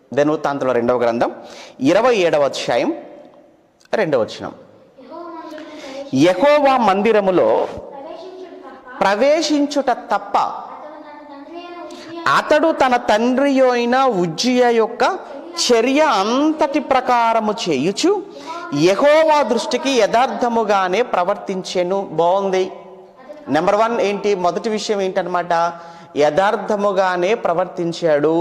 ధనుతాంతుల రెండవ గ్రంథం ఇరవై ఏడవ అధ్యాయం రెండవ వచనం యెహోవా మందిరములో ప్రవేశించుట తప్ప అతడు తన తండ్రి అయిన ఉజ్జియ యొక్క చర్య అంతటి ప్రకారము చేయుచు యెహోవా దృష్టికి యథార్థముగానే ప్రవర్తించెను బాగుంది నెంబర్ వన్ ఏంటి మొదటి విషయం ఏంటనమాట యథార్థముగానే ప్రవర్తించాడు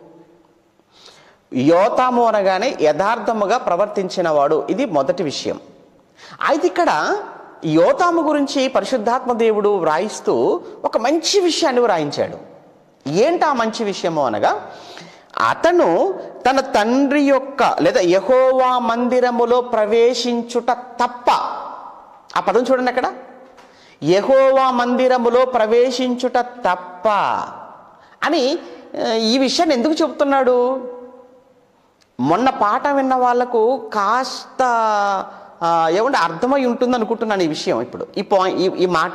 యోతాము అనగానే యథార్థముగా ప్రవర్తించినవాడు ఇది మొదటి విషయం అయితే ఇక్కడ యోతాము గురించి పరిశుద్ధాత్మ దేవుడు వ్రాయిస్తూ ఒక మంచి విషయాన్ని వ్రాయించాడు ఏంటి ఆ మంచి విషయము అనగా అతను తన తండ్రి యొక్క లేదా యహోవా మందిరములో ప్రవేశించుట తప్ప ఆ పదం చూడండి అక్కడ యహోవా మందిరములో ప్రవేశించుట తప్ప అని ఆ, ఈ విషయాన్ని ఎందుకు చెబుతున్నాడు మొన్న పాట విన్న వాళ్ళకు కాస్త ఆ, ఏమంటే అర్థమై ఉంటుంది అనుకుంటున్నాను ఈ విషయం ఇప్పుడు ఈ పాయింట్ ఈ ఈ మాట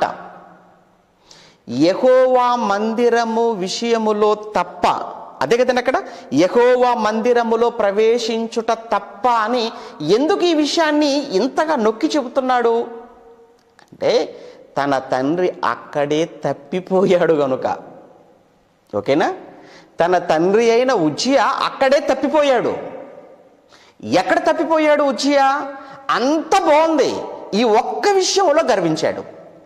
యహోవా మందిరము విషయములో తప్ప అదే కదండి అక్కడ యహోవా మందిరములో ప్రవేశించుట తప్ప అని ఎందుకు ఈ విషయాన్ని ఇంతగా నొక్కి చెబుతున్నాడు అంటే తన తండ్రి అక్కడే తప్పిపోయాడు గనుక ఓకేనా తన తండ్రి అయిన ఉజ్జియా అక్కడే తప్పిపోయాడు ఎక్కడ తప్పిపోయాడు ఉజ్జియా అంత బాగుంది ఈ ఒక్క విషయంలో గర్వించాడు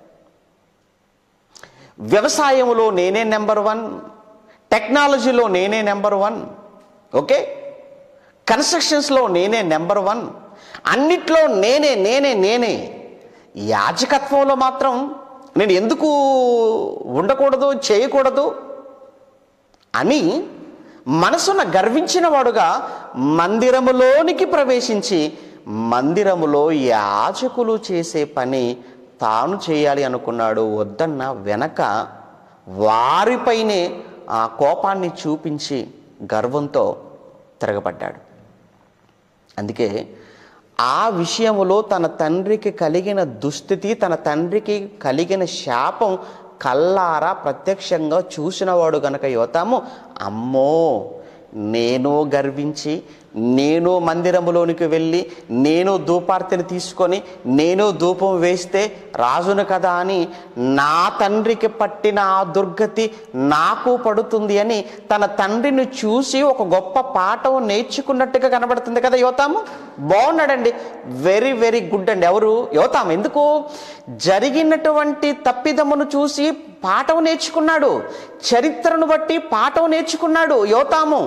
వ్యవసాయంలో నేనే నెంబర్ వన్ టెక్నాలజీలో నేనే నెంబర్ వన్ ఓకే కన్స్ట్రక్షన్స్లో నేనే నెంబర్ వన్ అన్నిట్లో నేనే నేనే నేనే యాజకత్వంలో మాత్రం నేను ఎందుకు ఉండకూడదు చేయకూడదు అని మనసున గర్వించిన వాడుగా మందిరములోనికి ప్రవేశించి మందిరములో యాజకులు చేసే పని తాను చేయాలి అనుకున్నాడు వద్దన్న వెనక వారిపైనే ఆ కోపాన్ని చూపించి గర్వంతో తిరగబడ్డాడు అందుకే ఆ విషయములో తన తండ్రికి కలిగిన దుస్థితి తన తండ్రికి కలిగిన శాపం కల్లారా ప్రత్యక్షంగా చూసినవాడు గనక యువతాము అమ్మో నేను గర్వించి నేను మందిరములోనికి వెళ్ళి నేను ధూపార్తిని తీసుకొని నేను ధూపం వేస్తే రాజును కదా అని నా తండ్రికి పట్టిన ఆ దుర్గతి నాకు పడుతుంది అని తన తండ్రిని చూసి ఒక గొప్ప పాఠం నేర్చుకున్నట్టుగా కనబడుతుంది కదా యువతాము బాగున్నాడండి వెరీ వెరీ గుడ్ అండి ఎవరు యువతాం ఎందుకు జరిగినటువంటి తప్పిదమును చూసి పాఠం నేర్చుకున్నాడు చరిత్రను బట్టి పాఠం నేర్చుకున్నాడు యోతాము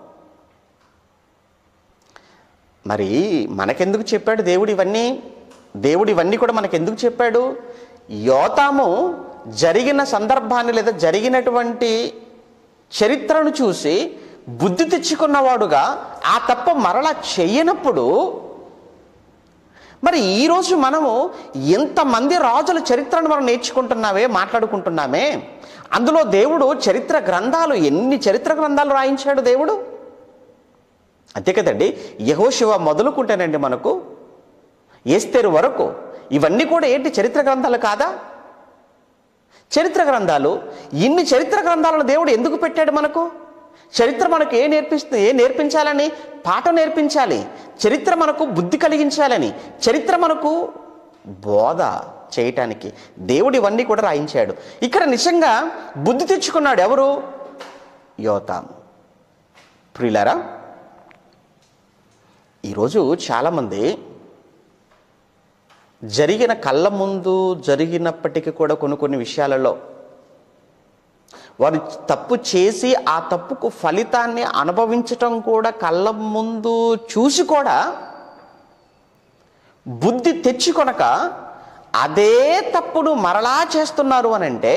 మరి మనకెందుకు చెప్పాడు దేవుడు ఇవన్నీ దేవుడు ఇవన్నీ కూడా మనకెందుకు చెప్పాడు యోతాము జరిగిన సందర్భాన్ని లేదా జరిగినటువంటి చరిత్రను చూసి బుద్ధి తెచ్చుకున్నవాడుగా ఆ తప్ప మరలా చెయ్యనప్పుడు మరి ఈరోజు మనము ఎంతమంది రాజుల చరిత్రను మనం నేర్చుకుంటున్నామే మాట్లాడుకుంటున్నామే అందులో దేవుడు చరిత్ర గ్రంథాలు ఎన్ని చరిత్ర గ్రంథాలు రాయించాడు దేవుడు అంతే కదండి యహోశివ మొదలుకుంటేనండి మనకు ఏస్తేరు వరకు ఇవన్నీ కూడా ఏంటి చరిత్ర గ్రంథాలు కాదా చరిత్ర గ్రంథాలు ఇన్ని చరిత్ర గ్రంథాలను దేవుడు ఎందుకు పెట్టాడు మనకు చరిత్ర మనకు ఏ నేర్పిస్తుంది ఏ నేర్పించాలని పాఠం నేర్పించాలి చరిత్ర మనకు బుద్ధి కలిగించాలని చరిత్ర మనకు బోధ చేయటానికి దేవుడు ఇవన్నీ కూడా రాయించాడు ఇక్కడ నిజంగా బుద్ధి తెచ్చుకున్నాడు ఎవరు యోతాము ప్రియులారా ఈరోజు చాలామంది జరిగిన కళ్ళ ముందు జరిగినప్పటికీ కూడా కొన్ని కొన్ని విషయాలలో వారు తప్పు చేసి ఆ తప్పుకు ఫలితాన్ని అనుభవించటం కూడా కళ్ళ ముందు చూసి కూడా బుద్ధి తెచ్చుకొనక అదే తప్పును మరలా చేస్తున్నారు అని అంటే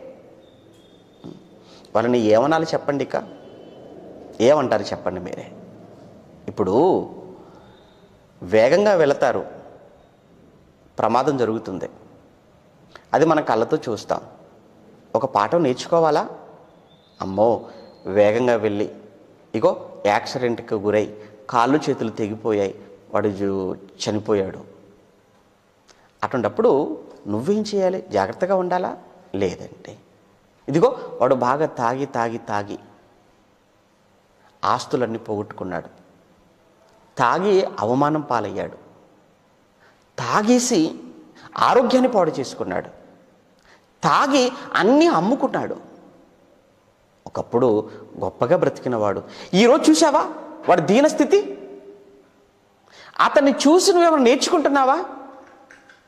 వాళ్ళని ఏమనాలి చెప్పండి ఇక ఏమంటారు చెప్పండి మీరే ఇప్పుడు వేగంగా వెళతారు ప్రమాదం జరుగుతుంది అది మన కళ్ళతో చూస్తాం ఒక పాఠం నేర్చుకోవాలా అమ్మో వేగంగా వెళ్ళి ఇగో యాక్సిడెంట్కి గురై కాళ్ళు చేతులు తెగిపోయాయి వాడు జు- చనిపోయాడు అటువంటప్పుడు నువ్వేం చేయాలి జాగ్రత్తగా ఉండాలా లేదండి ఇదిగో వాడు బాగా తాగి తాగి తాగి ఆస్తులన్నీ పోగొట్టుకున్నాడు తాగి అవమానం పాలయ్యాడు తాగేసి ఆరోగ్యాన్ని పాడు చేసుకున్నాడు తాగి అన్నీ అమ్ముకున్నాడు ఒకప్పుడు గొప్పగా బ్రతికినవాడు ఈరోజు చూసావా వాడి దీనస్థితి అతన్ని చూసి నువ్వేమైనా నేర్చుకుంటున్నావా